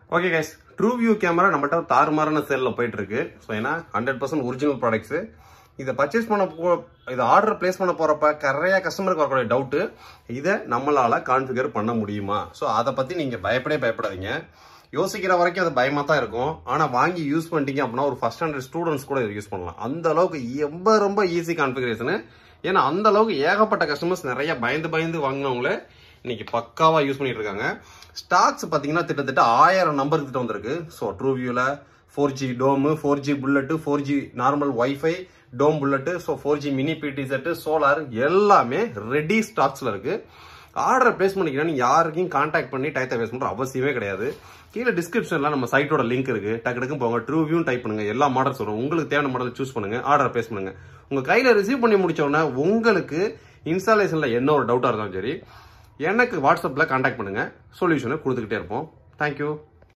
okay guys true view camera நம்மகிட்ட தாறுமாறான சேல்ல போயிட்டு இருக்கு ஸோ ஏன்னா ஹண்ட்ரட் பர்சன்ட் ஒரிஜினல் ப்ராடக்ட்ஸ் இதை பர்ச்சேஸ் பண்ண போ இதை ஆர்டர் பிளேஸ் பண்ண போறப்ப நிறைய கஸ்டமருக்கு வரக்கூடிய டவுட்டு இதை நம்மளால கான்ஃபிகர் பண்ண முடியுமா ஸோ அதை பத்தி நீங்க பயப்படவே பயப்படாதீங்க யோசிக்கிற வரைக்கும் அது பயமா தான் இருக்கும் ஆனா வாங்கி யூஸ் பண்ணிட்டீங்க அப்படின்னா ஒரு ஃபர்ஸ்ட் ஸ்டாண்டர்ட் ஸ்டூடெண்ட்ஸ் கூட இதை யூஸ் பண்ணலாம் அந்த அளவுக்கு ரொம்ப ரொம்ப ஈஸி கான்ஃபிகரேஷன் ஏன்னா அந்த அளவுக்கு ஏகப்பட்ட கஸ்டமர்ஸ் நிறைய பயந்து பயந்து வாங்கினவங்களே இன்னைக்கு பக்காவா யூஸ் பண்ணிட்டு இருக்காங்க ஸ்டாக்ஸ் பாத்தீங்கன்னா கிட்டத்தட்ட ஆயிரம் நம்பர் கிட்ட வந்திருக்கு ஸோ ட்ரூ வியூல four G dome four G bullet four G normal wifi dome bullet so four G mini PT set solar எல்லாமே ரெடி ஸ்டாக்ஸ்ல இருக்கு ஆர்டர் பிளேஸ் பண்ணிக்கிறேன் நீங்க யாருக்கும் கான்டாக்ட் பண்ணி டயத்தை வேஸ்ட் பண்ற அவசியமே கிடையாது கீழே டிஸ்கிரிப்ஷன்ல நம்ம சைட்டோட லிங்க் இருக்கு டக்கு டக்கு போங்க ட்ரூ வியூ டைப் பண்ணுங்க எல்லா மாடல்ஸ் வரும் உங்களுக்கு தேவையான மாடல் சூஸ் பண்ணுங்க ஆர்டர் பிளேஸ் பண்ணுங்க உங்க கையில ரிசீவ் பண்ணி முடிச்ச உடனே உங்களுக்கு இன்ஸ்டாலேஷன்ல என்ன ஒரு டவுட்டா இருந்தாலும் சரி எனக்கு வாட்ஸ்அப்ல கான்டாக்ட் பண்ணுங்க சொல்யூஷனை கொடுத்துக்கிட்டே இருப்போம் தேங்க்யூ